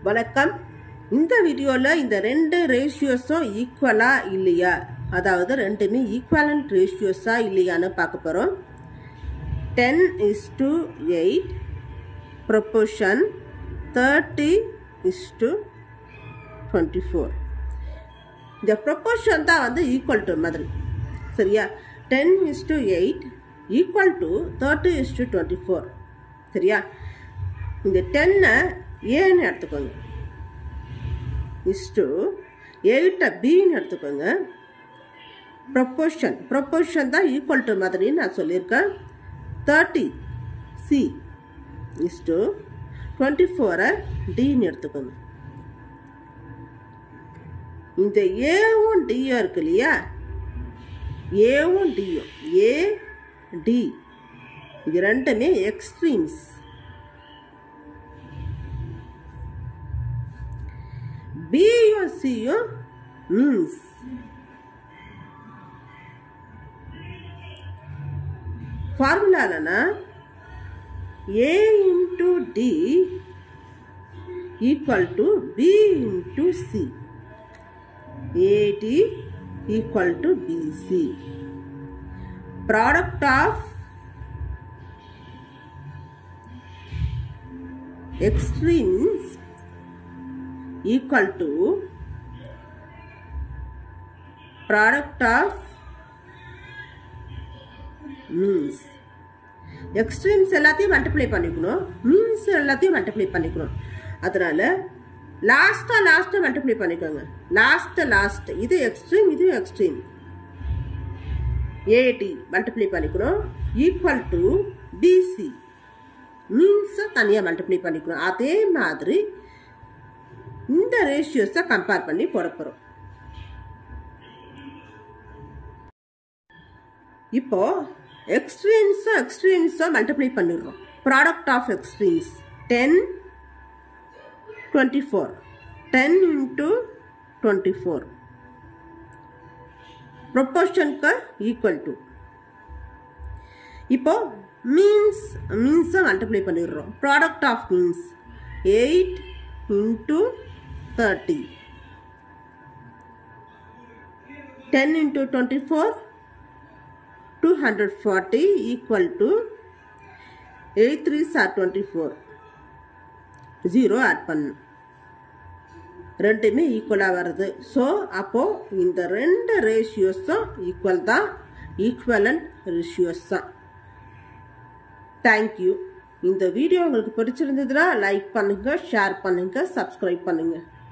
வணக்கம் இந்த வீடியோவில் இந்த ரெண்டு ரேஷியோஸும் ஈக்குவலாக இல்லையா அதாவது ரெண்டுமே ஈக்குவலண்ட் ரேஷியோஸா இல்லையான்னு பார்க்க போகிறோம் ten is to eight proportion thirty is to twenty four இந்த ப்ரொப்போர்ஷன் தான் வந்து ஈக்குவல் டு மாதிரி சரியா ten is to eight equal to thirty is to twenty four சரியா இந்த டென்னை ஏன்னு எடுத்துக்கோங்க இஸ் டு எயிட்டை பின்னு எடுத்துக்கோங்க ப்ரொப்போர்ஷன் ப்ரொப்போர்ஷன் தான் ஈக்குவல் டு மாதிரி நான் சொல்லியிருக்கேன் தேர்ட்டி சி இஸ் டு டுவெண்ட்டி ஃபோரை டின்னு எடுத்துக்கோங்க இந்த ஏவும் டியும் இருக்கு இல்லையா ஏவும் டியும் ஏ டி இது ரெண்டுமே எக்ஸ்ட்ரீம்ஸ் பியும் சியும் மீன்ஸ் ஃபார்முலாலனா A into D equal to B into C AD equal to BC product of extremes equal to product of means extremes எல்லாத்தையும் மல்டிப்ளை பண்ணிக்கணும் மீன்ஸ் எல்லாத்தையும் மல்டிப்ளை பண்ணிக்கணும் அதனால லாஸ்ட்டாக லாஸ்ட்டை மல்டிப்ளை பண்ணிக்கோங்க லாஸ்ட்டு லாஸ்ட் இது எக்ஸ்ட்ரீம் இது எக்ஸ்ட்ரீம் ஏடி மல்டிப்ளை பண்ணிக்கணும் ஈக்குவல் டு பிசி மீன்ஸை தனியாக மல்டிப்ளை பண்ணிக்கணும் அதே மாதிரி இந்த ரேஷியோஸை கம்பேர் பண்ணி போட போகிறோம் இப்போ எக்ஸ்ட்ரீம்ஸும் எக்ஸ்ட்ரீம்ஸும் மல்டிப்ளை பண்ணிடுறோம் product of extremes ten twenty four ten into twenty four ப்ரொப்போர்ஷனுக்கு ஈக்குவல் டு இப்போ மீன்ஸ் மீன்ஸை மல்டிப்ளை பண்ணிடுறோம் product of means eight into thirty ten into twenty four two hundred forty equal to eight three சார் twenty four zero add பண்ணும் ரெண்டுமே ஈக்குவலாக வருது so அப்போது இந்த ரெண்டு ரேஷியோஸும் ஈக்குவல் தான் ஈக்குவலண்ட் ரேஷியோஸ் தான் தேங்க்யூ இந்த வீடியோ உங்களுக்கு பிடிச்சிருந்ததுன்னா லைக் பண்ணுங்கள் ஷேர் பண்ணுங்கள் சப்ஸ்கிரைப் பண்ணுங்கள்